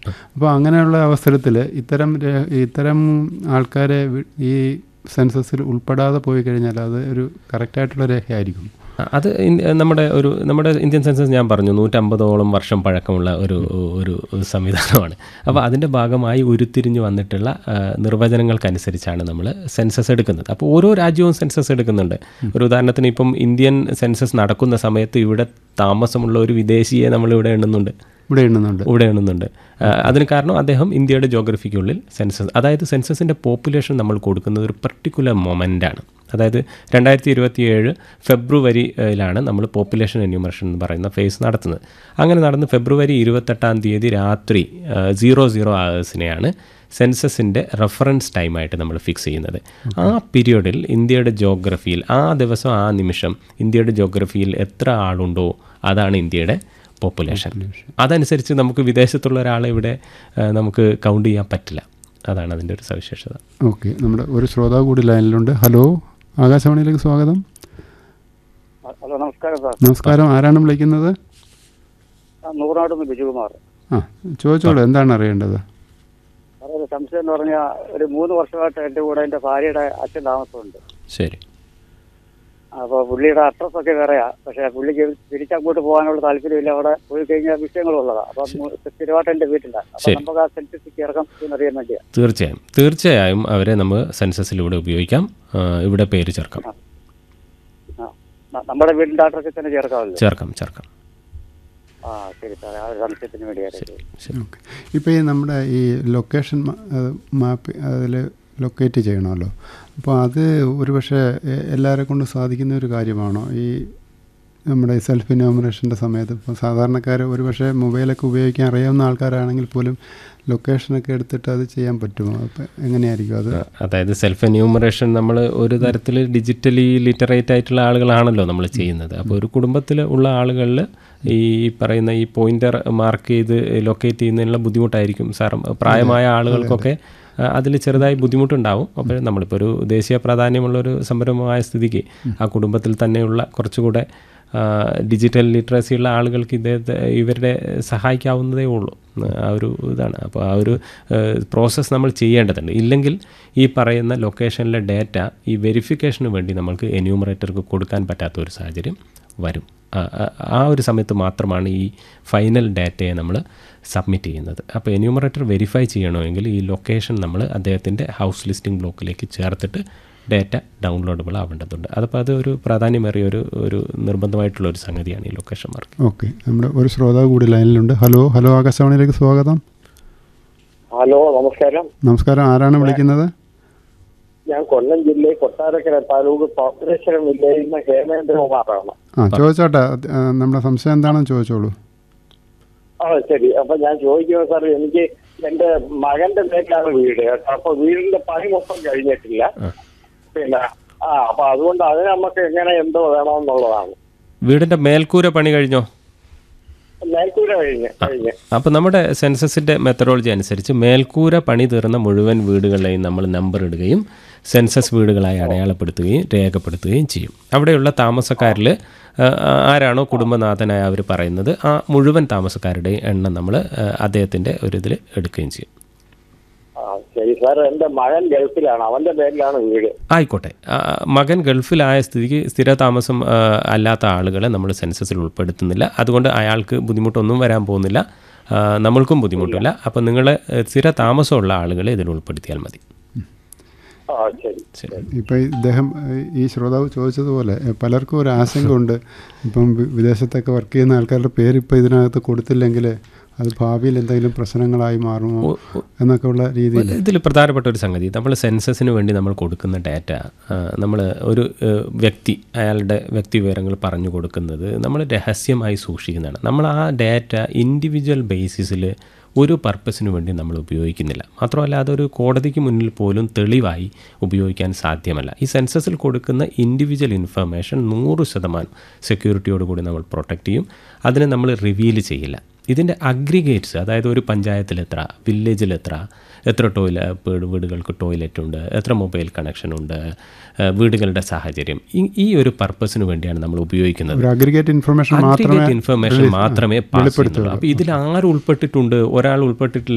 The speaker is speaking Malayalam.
അപ്പോൾ അങ്ങനെയുള്ള അവസരത്തിൽ ഇത്തരം രേ- ഇത്തരം ആൾക്കാരെ വി- ഈ സെൻസസിൽ ഉൾപ്പെടാതെ പോയി കഴിഞ്ഞാൽ അത് ഒരു കറക്റ്റായിട്ടുള്ള രേഖയായിരിക്കും അത് ഇൻ- നമ്മുടെ ഒരു നമ്മുടെ ഇന്ത്യൻ സെൻസസ് ഞാൻ പറഞ്ഞു നൂറ്റമ്പതോളം വർഷം പഴക്കമുള്ള ഒരു ഒരു സംവിധാനമാണ് അപ്പോൾ അതിൻ്റെ ഭാഗമായി ഉരുത്തിരിഞ്ഞു വന്നിട്ടുള്ള ആ, നിർവചനങ്ങൾക്കനുസരിച്ചാണ് നമ്മൾ സെൻസസ് എടുക്കുന്നത് അപ്പോൾ ഓരോ രാജ്യവും സെൻസസ് എടുക്കുന്നുണ്ട് ഒരു ഉദാഹരണത്തിന് ഇപ്പം ഇന്ത്യൻ സെൻസസ് നടക്കുന്ന സമയത്ത് ഇവിടെ താമസമുള്ള ഒരു വിദേശിയെ നമ്മൾ ഇവിടെ എണ്ണുന്നുണ്ട് ഇവിടെ എണ്ണുന്നുണ്ട് ഇവിടെ എണ്ണുന്നുണ്ട് ആ, അതിന് കാരണം അദ്ദേഹം ഇന്ത്യയുടെ ജോഗ്രഫിക്കുള്ളിൽ സെൻസസ് അതായത് സെൻസസിൻ്റെ പോപ്പുലേഷൻ നമ്മൾ കൊടുക്കുന്നത് ഒരു പർട്ടിക്കുലർ മൊമെൻ്റാണ് അതായത് രണ്ടായിരത്തി ഇരുപത്തി ഏഴ് ഫെബ്രുവരിയിലാണ് നമ്മൾ പോപ്പുലേഷൻ എന്യൂമറേഷൻ എന്ന് പറയുന്ന ഫേസ് നടത്തുന്നത് അങ്ങനെ നടന്ന് ഫെബ്രുവരി ഇരുപത്തെട്ടാം തീയതി രാത്രി സീറോ സീറോ ആവേഴ്സിനെയാണ് സെൻസസിൻ്റെ റെഫറൻസ് ടൈമായിട്ട് നമ്മൾ ഫിക്സ് ചെയ്യുന്നത് ആ പീരിയഡിൽ ഇന്ത്യയുടെ ജോഗ്രഫിയിൽ ആ ദിവസം ആ നിമിഷം ഇന്ത്യയുടെ ജോഗ്രഫിയിൽ എത്ര ആളുണ്ടോ അതാണ് ഇന്ത്യയുടെ പോപ്പുലേഷൻ അതനുസരിച്ച് നമുക്ക് വിദേശത്തുള്ള ഒരാളെ ഇവിടെ ആ, നമുക്ക് കൗണ്ട് ചെയ്യാൻ പറ്റില്ല അതാണ് അതിൻ്റെ ഒരു സവിശേഷത ഓക്കെ നമ്മുടെ ഒരു ശ്രോതാവ് കൂടി ലൈനിലുണ്ട് ഹലോ ആകാശവാണിയിലേക്ക് സ്വാഗതം ഹലോ നമസ്കാരം സാർ നമസ്കാരം ആരാണ് വിളിക്കുന്നത് ആ, നൂറാട് നിന്ന് ബിജുകുമാർ ആ ചോദിച്ചോളൂ എന്താണ് അറിയേണ്ടത് സാറേ ഒരു സംശയം എന്ന് പറഞ്ഞാൽ ഒരു മൂന്ന് വർഷമായിട്ട് എൻ്റെ കൂടെ എൻ്റെ ഭാര്യയുടെ അച്ഛൻ താമസമുണ്ട് ശരി അപ്പോൾ പുള്ളിയുടെ അഡ്രസ് ഒക്കെ വേറെയാ പക്ഷേ പുള്ളിക്ക് തിരിച്ചങ്ങോട്ട് പോകാനുള്ള താല്പര്യമില്ല അവിടെ പോയി കഴിഞ്ഞാൽ വിഷയങ്ങളുള്ളതാണ് അപ്പം സ്ഥിരമായിട്ട് എൻ്റെ വീട്ടിലാണ് അപ്പം ശരി. നമുക്ക് ആ സെൻസസ് ചേർക്കാം എന്നറിയാൻ വേണ്ടിയാണ് തീർച്ചയായും തീർച്ചയായും അവരെ നമുക്ക് സെൻസസിലൂടെ ഉപയോഗിക്കാം ആ, ഇവിടെ പേര് ചേർക്കാം ആ ന- നമ്മുടെ വീടിൻ്റെ അഡ്രസ്സിൽ തന്നെ ചേർക്കാമല്ലോ ചേർക്കാം ചേർക്കാം ആ ശരി സാറേ ആ ഒരു സംശയത്തിന് വേണ്ടിയായിരുന്നു ശരി ഓക്കെ ഇപ്പോൾ ഈ നമ്മുടെ ഈ ലൊക്കേഷൻ മാപ്പ് അതിൽ ലൊക്കേറ്റ് ചെയ്യണമല്ലോ അപ്പോൾ അത് ഒരുപക്ഷെ എ- എല്ലാവരെ കൊണ്ട് സാധിക്കുന്ന ഒരു കാര്യമാണോ ഈ നമ്മുടെ സെൽഫ് ഇനോമിനേഷൻ്റെ സമയത്ത് ഇപ്പോൾ സാധാരണക്കാർ ഒരുപക്ഷെ മൊബൈലൊക്കെ ഉപയോഗിക്കാൻ അറിയാവുന്ന ആൾക്കാരാണെങ്കിൽ പോലും ലൊക്കേഷനൊക്കെ എടുത്തിട്ട് അത് ചെയ്യാൻ പറ്റുമോ അപ്പോൾ എങ്ങനെയായിരിക്കും അത് അതായത് സെൽഫ് എന്യൂമറേഷൻ നമ്മൾ ഒരു തരത്തിൽ ഡിജിറ്റലി ലിറ്ററേറ്റ് ആയിട്ടുള്ള ആളുകളാണല്ലോ നമ്മൾ ചെയ്യുന്നത് അപ്പോൾ ഒരു കുടുംബത്തിൽ ഉള്ള ആളുകളിൽ ഈ പറയുന്ന ഈ പോയിന്റർ മാർക്ക് ചെയ്ത് ലൊക്കേറ്റ് ചെയ്യുന്നതിനുള്ള ബുദ്ധിമുട്ടായിരിക്കും സാർ പ്രായമായ ആളുകൾക്കൊക്കെ അതിൽ ചെറുതായി ബുദ്ധിമുട്ടുണ്ടാവും അപ്പോൾ നമ്മളിപ്പോൾ ഒരു ദേശീയ പ്രാധാന്യമുള്ള ഒരു സംരംഭമായ സ്ഥിതിക്ക് ആ കുടുംബത്തിൽ തന്നെയുള്ള കുറച്ചുകൂടെ ആ, ഡിജിറ്റൽ ലിറ്ററസി ഉള്ള ആളുകൾക്ക് ഇദ്ദേഹത്തെ ഇവരുടെ സഹായിക്കാവുന്നതേ ഉള്ളൂ ആ ഒരു ഇതാണ് അപ്പോൾ ആ ഒരു പ്രോസസ്സ് നമ്മൾ ചെയ്യേണ്ടതുണ്ട് ഇല്ലെങ്കിൽ ഈ പറയുന്ന ലൊക്കേഷനിലെ ഡേറ്റ ഈ വെരിഫിക്കേഷന് വേണ്ടി നമ്മൾക്ക് എന്യൂമറേറ്റർക്ക് കൊടുക്കാൻ പറ്റാത്ത ഒരു സാഹചര്യം വരും ആ- ആ- ആ ഒരു സമയത്ത് മാത്രമാണ് ഈ ഫൈനൽ ഡാറ്റയെ നമ്മൾ സബ്മിറ്റ് ചെയ്യുന്നത് അപ്പോൾ എന്യൂമറേറ്റർ വെരിഫൈ ചെയ്യണമെങ്കിൽ ഈ ലൊക്കേഷൻ നമ്മൾ അദ്ദേഹത്തിൻ്റെ ഹൗസ് ലിസ്റ്റിംഗ് ബ്ലോക്കിലേക്ക് ചേർത്തിട്ട് ഡാറ്റ ഡൗൺലോഡബിൾ ആവേണ്ടതുണ്ട് അതപ്പോൾ അത് ഒരു പ്രാധാന്യമേറിയ ഒരു ഒരു നിർബന്ധമായിട്ടുള്ള ഒരു സംഗതിയാണ് ഈ ലൊക്കേഷൻ മാർക്ക് ഓക്കെ നമ്മുടെ ഒരു ശ്രോതാവ് കൂടി ലൈനിലുണ്ട് ഹലോ ഹലോ ആകാശവാണിയിലേക്ക് സ്വാഗതം ഹലോ നമസ്കാരം നമസ്കാരം ആരാണ് വിളിക്കുന്നത് ഞാൻ കൊല്ലം ജില്ലയിൽ കൊട്ടാരക്കര താലൂക്ക് കോർപ്പറേഷൻ വില്ലേജിൽ നിന്ന് ഹേമേന്ദ്രകുമാറാണ് ആ ചോദിച്ചോട്ടെ അത്, ആ, നമ്മുടെ സംശയം എന്താണെന്ന് ചോദിച്ചോളൂ ആ ശരി അപ്പൊ ഞാൻ ചോദിക്കുന്നത് സാർ എനിക്ക് എന്റെ മകന്റെ പേരിലാണ് വീട് കേട്ടോ അപ്പൊ വീടിന്റെ പണി മൊത്തം കഴിഞ്ഞിട്ടില്ല പിന്നെ ആ അപ്പൊ അതുകൊണ്ട് അതിന് നമുക്ക് എങ്ങനെ എന്തോ വേണമെന്നുള്ളതാണ് വീടിൻ്റെ മേൽക്കൂര പണി കഴിഞ്ഞോ മേൽക്കൂര കഴിഞ്ഞ് കഴിഞ്ഞ് അപ്പോൾ നമ്മുടെ സെൻസസിൻ്റെ മെത്തഡോളജി അനുസരിച്ച് മേൽക്കൂര പണി തീർന്ന മുഴുവൻ വീടുകളെയും നമ്മൾ നമ്പർ ഇടുകയും സെൻസസ് വീടുകളായി അടയാളപ്പെടുത്തുകയും രേഖപ്പെടുത്തുകയും ചെയ്യും അവിടെയുള്ള താമസക്കാരിൽ ആരാണോ കുടുംബനാഥനായ അവർ പറയുന്നത് ആ മുഴുവൻ താമസക്കാരുടെയും എണ്ണം നമ്മൾ അദ്ദേഹത്തിൻ്റെ ഒരു ഇതിൽ എടുക്കുകയും ചെയ്യും ആ ശരി സാർ എന്റെ മകൻ ഗൾഫിലാണ് അവന്റെ പേരിലാണ് വീട് ആയിക്കോട്ടെ ആ, മകൻ ഗൾഫിലായ സ്ഥിതിക്ക് സ്ഥിരതാമസം ആ, അല്ലാത്ത ആളുകളെ നമ്മൾ സെൻസസിൽ ഉൾപ്പെടുത്തുന്നില്ല അതുകൊണ്ട് അയാൾക്ക് ബുദ്ധിമുട്ടൊന്നും വരാൻ പോകുന്നില്ല ആ, നമ്മൾക്കും ബുദ്ധിമുട്ടില്ല അപ്പോൾ നിങ്ങൾ സ്ഥിര താമസമുള്ള ആളുകളെ ഇതിൽ ഉൾപ്പെടുത്തിയാൽ മതി ആ ശരി ശരി ഇപ്പം ഇദ്ദേഹം ഏഹ്, ഈ ശ്രോതാവ് ചോദിച്ചതുപോലെ ഏഹ്, പലർക്കും ഒരു ആശങ്കയുണ്ട് ഇപ്പം വി- വിദേശത്തൊക്കെ വർക്ക് ചെയ്യുന്ന ആൾക്കാരുടെ പേര് ഇപ്പം ഇതിനകത്ത് കൊടുത്തില്ലെങ്കിൽ അത് ഭാവിയിൽ എന്തെങ്കിലും പ്രശ്നങ്ങളായി മാറുമോ എന്നൊക്കെ ഉള്ള രീതിയിൽ ഇതിൽ പ്രധാനപ്പെട്ട ഒരു സംഗതി നമ്മൾ സെൻസസിന് വേണ്ടി നമ്മൾ കൊടുക്കുന്ന ഡാറ്റ നമ്മൾ ഒരു ഏഹ്, വ്യക്തി അയാളുടെ വ്യക്തി വിവരങ്ങൾ പറഞ്ഞു കൊടുക്കുന്നത് നമ്മൾ രഹസ്യമായി സൂക്ഷിക്കുന്നതാണ് നമ്മൾ ആ ഡാറ്റ ഇൻഡിവിജ്വൽ ബേസിസിൽ ഒരു പർപ്പസിന് വേണ്ടി നമ്മൾ ഉപയോഗിക്കുന്നില്ല മാത്രമല്ല അതൊരു കോടതിക്ക് മുന്നിൽ പോലും തെളിവായി ഉപയോഗിക്കാൻ സാധ്യമല്ല ഈ സെൻസസിൽ കൊടുക്കുന്ന ഇൻഡിവിജ്വൽ ഇൻഫർമേഷൻ നൂറ് ശതമാനം സെക്യൂരിറ്റിയോടുകൂടി നമ്മൾ പ്രൊട്ടക്റ്റ് ചെയ്യും അതിനെ നമ്മൾ റിവീൽ ചെയ്യില്ല ഇതിൻ്റെ അഗ്രിഗേറ്റ്സ് അതായത് ഒരു പഞ്ചായത്തിൽ എത്ര വില്ലേജിൽ എത്ര എത്ര ടോയ്ലറ്റ് വീടുകൾക്ക് ടോയ്ലറ്റ് ഉണ്ട് എത്ര മൊബൈൽ കണക്ഷൻ ഉണ്ട് ഏഹ് വീടുകളുടെ സാഹചര്യം ഈ- ഈ ഒരു പർപ്പസിന് വേണ്ടിയാണ് നമ്മൾ ഉപയോഗിക്കുന്നത് ഒരു അഗ്രിഗേറ്റ് ഇൻഫർമേഷൻ മാത്രമേ ഇൻഫർമേഷൻ മാത്രമേ പാസ് ചെയ്യുന്നുള്ളൂ അപ്പോൾ ഇതിൽ ആര് ഉൾപ്പെട്ടിട്ടുണ്ട് ഒരാൾ ഉൾപ്പെട്ടിട്ടില്ല